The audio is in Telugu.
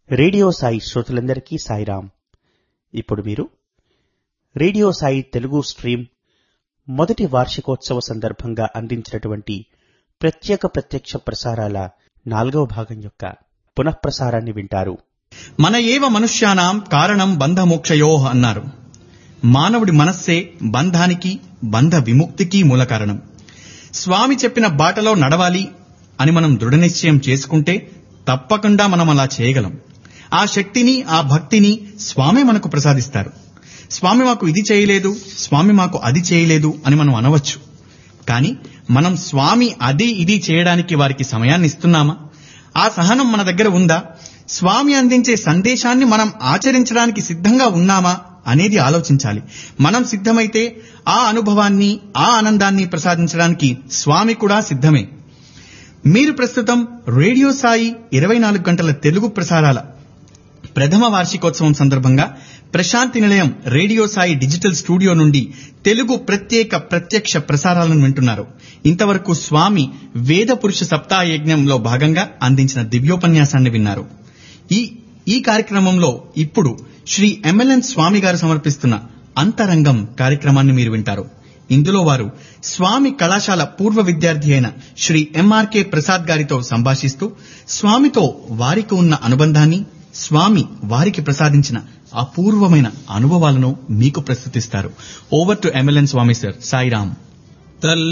రేడియో సాయి శ్రోతలందరికీ సాయిరాం ఇప్పుడు మీరు రేడియో సాయి తెలుగు స్ట్రీమ్ మొదటి వార్షికోత్సవ సందర్భంగా అందించినటువంటి ప్రత్యేక ప్రత్యక్ష ప్రసారాల నాలుగవ భాగం యొక్క పునఃప్రసారాన్ని వింటారు మన ఏవ మనుష్యానాం కారణం బంధమోక్షయో అన్నారు మానవుడి మనస్సే బంధానికి బంధ విముక్తికి మూల కారణం స్వామి చెప్పిన బాటలో నడవాలి అని మనం దృఢ నిశ్చయం చేసుకుంటే తప్పకుండా మనం అలా చేయగలం ఆ శక్తిని ఆ భక్తిని స్వామి మనకు ప్రసాదిస్తారు స్వామి మాకు ఇది చేయలేదు స్వామి మాకు అది చేయలేదు అని మనం అనవచ్చు కానీ మనం స్వామి అది ఇది చేయడానికి వారికి సమయాన్ని ఇస్తున్నామా ఆ సహనం మన దగ్గర ఉందా స్వామి అందించే సందేశాన్ని మనం ఆచరించడానికి సిద్ధంగా ఉన్నామా అనేది ఆలోచించాలి మనం సిద్ధమైతే ఆ అనుభవాన్ని ఆ ఆనందాన్ని ప్రసాదించడానికి స్వామి కూడా సిద్ధమే మీరు ప్రస్తుతం రేడియో సాయి ఇరవై నాలుగు గంటల తెలుగు ప్రసారాల ప్రథమ వార్షికోత్సవం సందర్భంగా ప్రశాంతి నిలయం రేడియో సాయి డిజిటల్ స్టూడియో నుండి తెలుగు ప్రత్యేక ప్రత్యక్ష ప్రసారాలను వింటున్నారు ఇంతవరకు స్వామి వేద పురుష సప్తాహ యజ్ఞంలో భాగంగా అందించిన దివ్యోపన్యాసాన్ని విన్నారు ఈ ఈ కార్యక్రమంలో ఇప్పుడు శ్రీ ఎంఎల్ఎన్ స్వామి గారు సమర్పిస్తున్న అంతరంగం కార్యక్రమాన్ని మీరు వింటారు ఇందులో వారు స్వామి కళాశాల పూర్వ విద్యార్థి అయిన శ్రీ ఎంఆర్కే ప్రసాద్ గారితో సంభాషిస్తూ స్వామితో వారికి ఉన్న అనుబంధాన్ని స్వామి వారికి ప్రసాదించిన అపూర్వమైన అనుభవాలను మీకు ప్రస్తుతిస్తారు over to MLN Swami sir Sairam